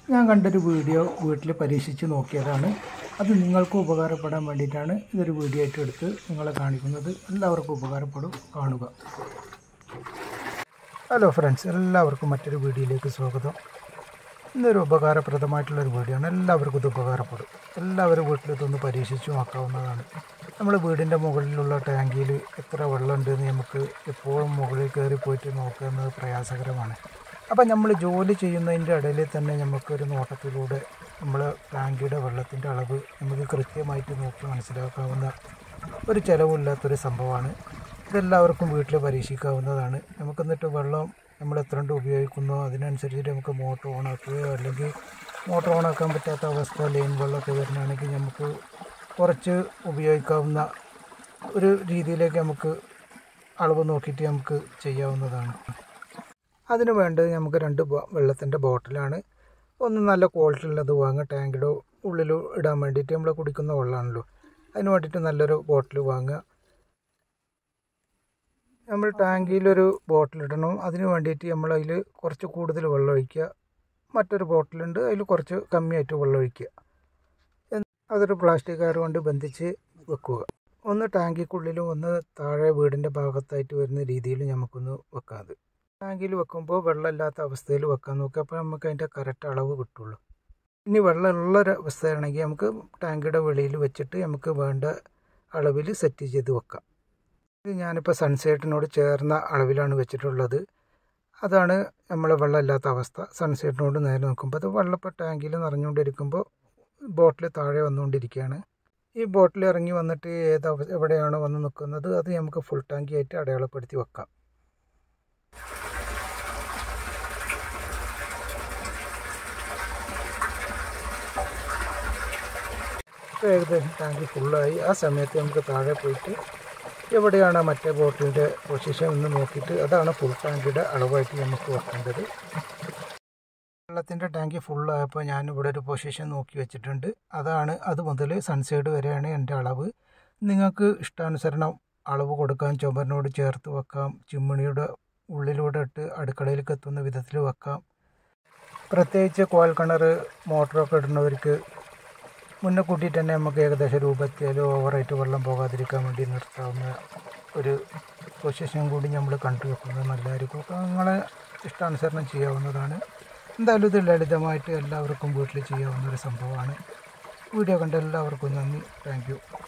ഞാൻ കണ്ടൊരു വീഡിയോ വീട്ടിൽ പരീക്ഷിച്ച് നോക്കിയതാണ് അത് നിങ്ങൾക്ക് ഉപകാരപ്പെടാൻ വേണ്ടിയിട്ടാണ് ഇതൊരു വീഡിയോ ആയിട്ട് എടുത്ത് നിങ്ങളെ കാണിക്കുന്നത് എല്ലാവർക്കും ഉപകാരപ്പെടും കാണുക ഹലോ ഫ്രണ്ട്സ് എല്ലാവർക്കും മറ്റൊരു വീഡിയോയിലേക്ക് സ്വാഗതം ഇന്നൊരു ഉപകാരപ്രദമായിട്ടുള്ളൊരു വീഡിയോ ആണ് എല്ലാവർക്കും ഇത് ഉപകാരപ്പെടും എല്ലാവരും വീട്ടിൽ ഇതൊന്ന് പരീക്ഷിച്ച് നോക്കാവുന്നതാണ് നമ്മൾ വീടിൻ്റെ മുകളിലുള്ള ടാങ്കിയിൽ എത്ര വെള്ളമുണ്ട് എന്ന് നമുക്ക് എപ്പോഴും മുകളിൽ കയറി പോയിട്ട് നോക്കുക എന്നത് പ്രയാസകരമാണ് അപ്പം നമ്മൾ ജോലി ചെയ്യുന്നതിൻ്റെ ഇടയിൽ തന്നെ നമുക്കൊരു നോട്ടത്തിലൂടെ നമ്മൾ ടാങ്കിയുടെ വെള്ളത്തിൻ്റെ അളവ് നമുക്ക് കൃത്യമായിട്ട് നോക്കി മനസ്സിലാക്കാവുന്ന ഒരു ചിലവില്ലാത്തൊരു സംഭവമാണ് ഇതെല്ലാവർക്കും വീട്ടിൽ പരീക്ഷിക്കാവുന്നതാണ് നമുക്ക് എന്നിട്ട് വെള്ളം നമ്മൾ എത്ര കണ്ട് ഉപയോഗിക്കുന്നോ അതിനനുസരിച്ചിട്ട് നമുക്ക് മോട്ടർ ഓണാക്കുകയോ അല്ലെങ്കിൽ മോട്ടർ ഓണാക്കാൻ പറ്റാത്ത അവസ്ഥ ലൈൻ വെള്ളമൊക്കെ വരുന്നതാണെങ്കിൽ നമുക്ക് കുറച്ച് ഉപയോഗിക്കാവുന്ന ഒരു രീതിയിലേക്ക് നമുക്ക് അളവ് നോക്കിയിട്ട് നമുക്ക് ചെയ്യാവുന്നതാണ് അതിന് വേണ്ടത് നമുക്ക് രണ്ട് വെള്ളത്തിൻ്റെ ബോട്ടിലാണ് ഒന്ന് നല്ല ക്വാളിറ്റി ഉള്ളത് വാങ്ങുക ടാങ്കിയുടെ ഉള്ളിൽ ഇടാൻ വേണ്ടിയിട്ട് നമ്മൾ കുടിക്കുന്ന വെള്ളമാണല്ലോ അതിന് വേണ്ടിയിട്ട് നല്ലൊരു ബോട്ടിൽ വാങ്ങുക നമ്മൾ ടാങ്കിയിലൊരു ബോട്ടിൽ ഇടണം അതിന് വേണ്ടിയിട്ട് നമ്മൾ അതിൽ കുറച്ച് കൂടുതൽ വെള്ളം ഒഴിക്കുക മറ്റൊരു ബോട്ടിലുണ്ട് അതിൽ കുറച്ച് കമ്മിയായിട്ട് വെള്ളം ഒഴിക്കുക അതൊരു പ്ലാസ്റ്റിക് കയർ കൊണ്ട് ബന്ധിച്ച് വെക്കുക ഒന്ന് ടാങ്കിക്കുള്ളിലും ഒന്ന് താഴെ വീടിൻ്റെ ഭാഗത്തായിട്ട് വരുന്ന രീതിയിൽ നമുക്കൊന്ന് വെക്കാം അത് ടാങ്കിൽ വെക്കുമ്പോൾ വെള്ളമില്ലാത്ത അവസ്ഥയിൽ വെക്കാൻ നോക്കുക അപ്പോൾ നമുക്ക് അതിൻ്റെ കറക്റ്റ് അളവ് കിട്ടുള്ളൂ ഇനി വെള്ളമുള്ള ഒരു അവസ്ഥയാണെങ്കിൽ നമുക്ക് ടാങ്കിയുടെ വെളിയിൽ വെച്ചിട്ട് നമുക്ക് വേണ്ട അളവിൽ സെറ്റ് ചെയ്ത് വെക്കാം ഇത് ഞാനിപ്പോൾ സൺസൈറ്റിനോട് ചേർന്ന അളവിലാണ് വെച്ചിട്ടുള്ളത് അതാണ് നമ്മൾ വെള്ളമില്ലാത്ത അവസ്ഥ സൺസൈറ്റിനോട് നേരെ നോക്കുമ്പോൾ അത് വെള്ളം ഇപ്പോൾ ടാങ്കിൽ നിറഞ്ഞുകൊണ്ടിരിക്കുമ്പോൾ ബോട്ടിൽ താഴെ വന്നുകൊണ്ടിരിക്കുകയാണ് ഈ ബോട്ടിൽ ഇറങ്ങി വന്നിട്ട് ഏത് എവിടെയാണോ വന്ന് നിൽക്കുന്നത് അത് നമുക്ക് ഫുൾ ടാങ്കി ആയിട്ട് അടയാളപ്പെടുത്തി വെക്കാം ഇപ്പോൾ ഏകദേശം ടാങ്ക് ഫുള്ളായി ആ സമയത്ത് നമുക്ക് താഴെ പോയിട്ട് എവിടെയാണ് മറ്റേ ബോട്ടിൻ്റെ പൊസിഷൻ എന്ന് നോക്കിയിട്ട് അതാണ് ഫുൾ ടാങ്കിയുടെ അളവായിട്ട് നമുക്ക് വെക്കേണ്ടത് വെള്ളത്തിൻ്റെ ടാങ്ക് ഫുള്ളായപ്പോൾ ഞാൻ ഇവിടെ ഒരു പൊസിഷൻ നോക്കി വെച്ചിട്ടുണ്ട് അതാണ് അത് മുതൽ സൺസൈഡ് വരെയാണ് എൻ്റെ അളവ് നിങ്ങൾക്ക് ഇഷ്ടാനുസരണം അളവ് കൊടുക്കാം ചുമരിനോട് ചേർത്ത് വെക്കാം ചിമ്മിണിയുടെ ഉള്ളിലൂടെ ഇട്ട് അടുക്കളയിലേക്ക് എത്തുന്ന വിധത്തിൽ വെക്കാം പ്രത്യേകിച്ച് കോൽ കിണർ മോട്ടറൊക്കെ ഇടുന്നവർക്ക് മുന്നേ കൂട്ടിയിട്ട് തന്നെ നമുക്ക് ഏകദേശം രൂപത്തിയാലും ഓവറായിട്ട് വെള്ളം പോകാതിരിക്കാൻ വേണ്ടി നിർത്താവുന്ന ഒരു പൊസിഷൻ കൂടി നമ്മൾ കണ്ടു വെക്കുന്നത് നല്ലതായിരിക്കും അപ്പോൾ നിങ്ങളെ ഇഷ്ടാനുസരണം ചെയ്യാവുന്നതാണ് എന്തായാലും ഇത് ലളിതമായിട്ട് എല്ലാവർക്കും വീട്ടിൽ ചെയ്യാവുന്ന ഒരു സംഭവമാണ് വീഡിയോ കണ്ട എല്ലാവർക്കും നന്ദി താങ്ക്